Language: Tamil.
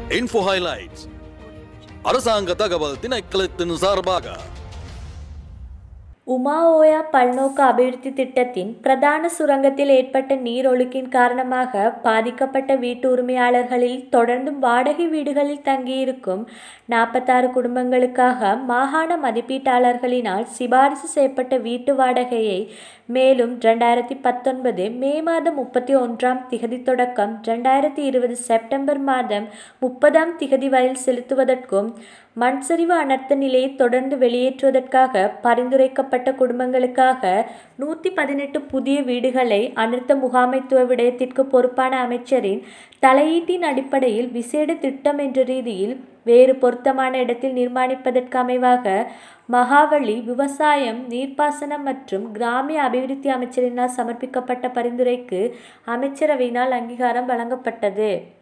இன்ஃபோ ஹைலைட்ஸ் அரசாங்க தகவல் திணைக்களத்தின் சார்பாக உமா ஓயா பல்நோக்கு அபிவிருத்தி திட்டத்தின் பிரதான சுரங்கத்தில் ஏற்பட்ட நீரொழுக்கின் காரணமாக பாதிக்கப்பட்ட வீட்டு உரிமையாளர்களில் தொடர்ந்தும் வாடகை வீடுகளில் தங்கியிருக்கும் நாற்பத்தாறு குடும்பங்களுக்காக மாகாண மதிப்பீட்டாளர்களினால் சிபாரிசு செய்யப்பட்ட வீட்டு வாடகையை மேலும் ரெண்டாயிரத்தி பத்தொன்பது மே மாதம் முப்பத்தி ஒன்றாம் திகதி தொடக்கம் ரெண்டாயிரத்தி இருபது செப்டம்பர் மாதம் முப்பதாம் திகதி வரையில் செலுத்துவதற்கும் மண் சரிவு அனர்த்த நிலையை தொடர்ந்து வெளியேற்றுவதற்காக பரிந்துரைக்கப்பட்ட குடும்பங்களுக்காக நூற்றி பதினெட்டு புதிய வீடுகளை அனர்த்த முகாமைத்துவ விடயத்திற்கு பொறுப்பான அமைச்சரின் தலையீட்டின் அடிப்படையில் விசேட திட்டம் என்ற ரீதியில் வேறு பொருத்தமான இடத்தில் நிர்மாணிப்பதற்கு அமைவாக மகாவலி விவசாயம் நீர்ப்பாசனம் மற்றும் கிராமிய அபிவிருத்தி அமைச்சரினால் சமர்ப்பிக்கப்பட்ட பரிந்துரைக்கு அமைச்சரவையினால் அங்கீகாரம் வழங்கப்பட்டது